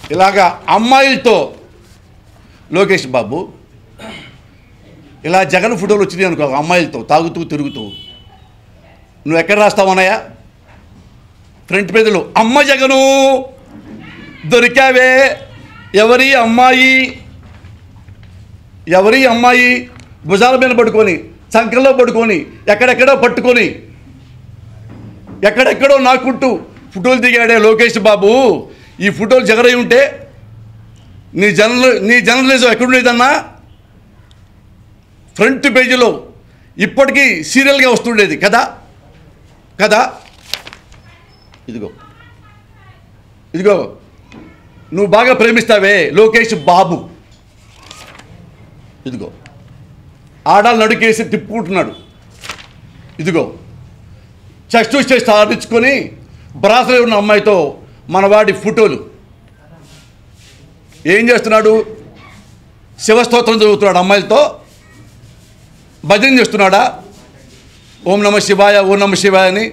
ఇలాగా అమ్మాయిలతో లోకేష్ బాబు ఇలా జగన్ ఫోటోలు వచ్చినాయి అనుకో అమ్మాయిలతో తాగుతూ తిరుగుతూ నువ్వు ఎక్కడ రాస్తావు అన్నయ్య ఫ్రంట్ పేజీలో అమ్మ జగను దొరికావే ఎవరి అమ్మాయి ఎవరి అమ్మాయి భుజాల మీద పడుకొని సంకల్లో పడుకొని ఎక్కడెక్కడో పట్టుకొని ఎక్కడెక్కడో నాకుంటూ ఫోటోలు దిగాడే లోకేష్ బాబు ఈ ఫోటోలు జగరై ఉంటే నీ జర్నల్ నీ జర్నలిజం ఎక్కడుండేదన్నా ఫ్రంట్ పేజీలో ఇప్పటికీ సీరియల్గా వస్తుండేది కదా కదా ఇదిగో ఇదిగో నువ్వు బాగా ప్రేమిస్తావే లోకేష్ బాబు ఇదిగో ఆడాలు నడుకేసి తిప్పుకుంటున్నాడు ఇదిగో చెస్ట్ టు చెస్ట్ ఆడించుకొని బ్రాసలో ఉన్న అమ్మాయితో మనవాడి ఫోటోలు ఏం చేస్తున్నాడు శివస్తోత్రం చదువుతున్నాడు అమ్మాయిలతో భజన చేస్తున్నాడా ఓం నమ శివాయ ఓం నమ శివాయ అని